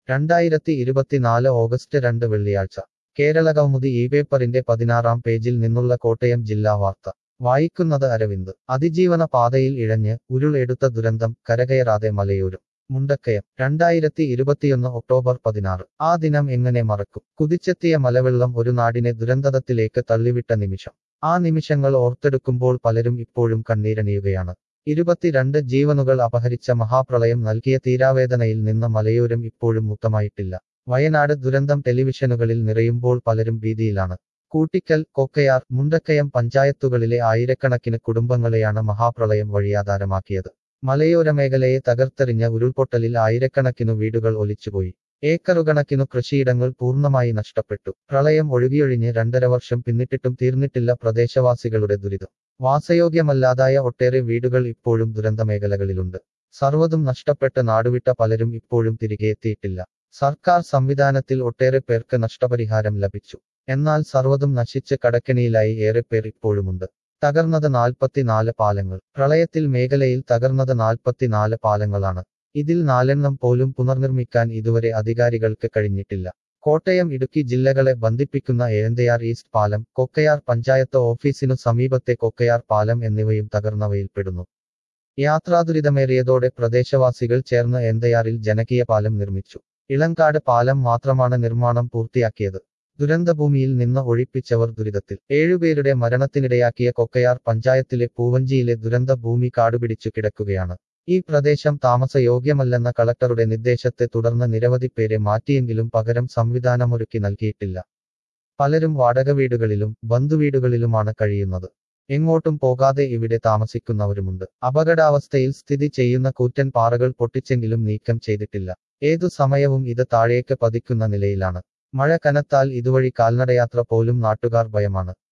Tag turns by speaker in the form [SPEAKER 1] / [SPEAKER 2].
[SPEAKER 1] രണ്ടായിരത്തി ഇരുപത്തിനാല് ഓഗസ്റ്റ് രണ്ട് വെള്ളിയാഴ്ച കേരളകൗമുദി ഈ പേപ്പറിന്റെ പതിനാറാം പേജിൽ നിന്നുള്ള കോട്ടയം ജില്ലാ വാർത്ത വായിക്കുന്നത് അരവിന്ദ് അതിജീവന പാതയിൽ ഇഴഞ്ഞ് ഉരുൾ എടുത്ത ദുരന്തം കരകയറാതെ മലയോരം മുണ്ടക്കയം രണ്ടായിരത്തി ഇരുപത്തിയൊന്ന് ഒക്ടോബർ പതിനാറ് ആ ദിനം എങ്ങനെ മറക്കും കുതിച്ചെത്തിയ മലവെള്ളം ഒരു നാടിനെ ദുരന്തത്തിലേക്ക് തള്ളിവിട്ട നിമിഷം ആ നിമിഷങ്ങൾ ഓർത്തെടുക്കുമ്പോൾ പലരും ഇപ്പോഴും കണ്ണീരണിയുകയാണ് ഇരുപത്തിരണ്ട് ജീവനുകൾ അപഹരിച്ച മഹാപ്രളയം നൽകിയ തീരാവേദനയിൽ നിന്ന് മലയോരം ഇപ്പോഴും മുക്തമായിട്ടില്ല വയനാട് ദുരന്തം ടെലിവിഷനുകളിൽ നിറയുമ്പോൾ പലരും ഭീതിയിലാണ് കൂട്ടിക്കൽ കൊക്കയാർ മുണ്ടക്കയം പഞ്ചായത്തുകളിലെ ആയിരക്കണക്കിന് കുടുംബങ്ങളെയാണ് മഹാപ്രളയം വഴിയാധാരമാക്കിയത് മലയോര മേഖലയെ തകർത്തെറിഞ്ഞ ഉരുൾപൊട്ടലിൽ ആയിരക്കണക്കിനു വീടുകൾ ഒലിച്ചുപോയി ഏക്കറുകണക്കിനു കൃഷിയിടങ്ങൾ പൂർണ്ണമായി നഷ്ടപ്പെട്ടു പ്രളയം ഒഴുകിയൊഴിഞ്ഞ് രണ്ടര വർഷം പിന്നിട്ടിട്ടും തീർന്നിട്ടില്ല പ്രദേശവാസികളുടെ ദുരിതം വാസയോഗ്യമല്ലാതായ ഒട്ടേറെ വീടുകൾ ഇപ്പോഴും ദുരന്തമേഖലകളിലുണ്ട് സർവ്വതും നഷ്ടപ്പെട്ട് നാടുവിട്ട പലരും ഇപ്പോഴും തിരികെ എത്തിയിട്ടില്ല സർക്കാർ സംവിധാനത്തിൽ ഒട്ടേറെ പേർക്ക് നഷ്ടപരിഹാരം ലഭിച്ചു എന്നാൽ സർവ്വതും നശിച്ച് കടക്കെണിയിലായി ഏറെ പേർ ഇപ്പോഴുമുണ്ട് തകർന്നത് നാൽപ്പത്തിനാല് പാലങ്ങൾ പ്രളയത്തിൽ മേഖലയിൽ തകർന്നത് നാൽപ്പത്തിനാല് പാലങ്ങളാണ് ഇതിൽ നാലെണ്ണം പോലും പുനർനിർമ്മിക്കാൻ ഇതുവരെ അധികാരികൾക്ക് കഴിഞ്ഞിട്ടില്ല കോട്ടയം ഇടുക്കി ജില്ലകളെ ബന്ധിപ്പിക്കുന്ന ഏഴന്തയാർ ഈസ്റ്റ് പാലം കൊക്കയാർ പഞ്ചായത്ത് ഓഫീസിനു സമീപത്തെ കൊക്കയാർ പാലം എന്നിവയും തകർന്നവയിൽപ്പെടുന്നു യാത്രാദുരിതമേറിയതോടെ പ്രദേശവാസികൾ ചേർന്ന് എന്തയാറിൽ ജനകീയ പാലം നിർമ്മിച്ചു ഇളങ്കാട് പാലം മാത്രമാണ് നിർമ്മാണം പൂർത്തിയാക്കിയത് ദുരന്തഭൂമിയിൽ നിന്ന് ഒഴിപ്പിച്ചവർ ദുരിതത്തിൽ ഏഴുപേരുടെ മരണത്തിനിടയാക്കിയ കൊക്കയാർ പഞ്ചായത്തിലെ പൂവഞ്ചിയിലെ ദുരന്ത ഭൂമി കാടുപിടിച്ചു കിടക്കുകയാണ് ഈ പ്രദേശം താമസയോഗ്യമല്ലെന്ന കളക്ടറുടെ നിർദ്ദേശത്തെ തുടർന്ന് നിരവധി പേരെ മാറ്റിയെങ്കിലും പകരം സംവിധാനമൊരുക്കി നൽകിയിട്ടില്ല പലരും വാടക വീടുകളിലും ബന്ധുവീടുകളിലുമാണ് കഴിയുന്നത് എങ്ങോട്ടും പോകാതെ ഇവിടെ താമസിക്കുന്നവരുമുണ്ട് അപകടാവസ്ഥയിൽ സ്ഥിതി ചെയ്യുന്ന കൂറ്റൻ പാറകൾ പൊട്ടിച്ചെങ്കിലും നീക്കം ചെയ്തിട്ടില്ല ഏതു സമയവും ഇത് താഴേക്ക് പതിക്കുന്ന നിലയിലാണ് മഴ കനത്താൽ ഇതുവഴി കാൽനടയാത്ര പോലും നാട്ടുകാർ ഭയമാണ്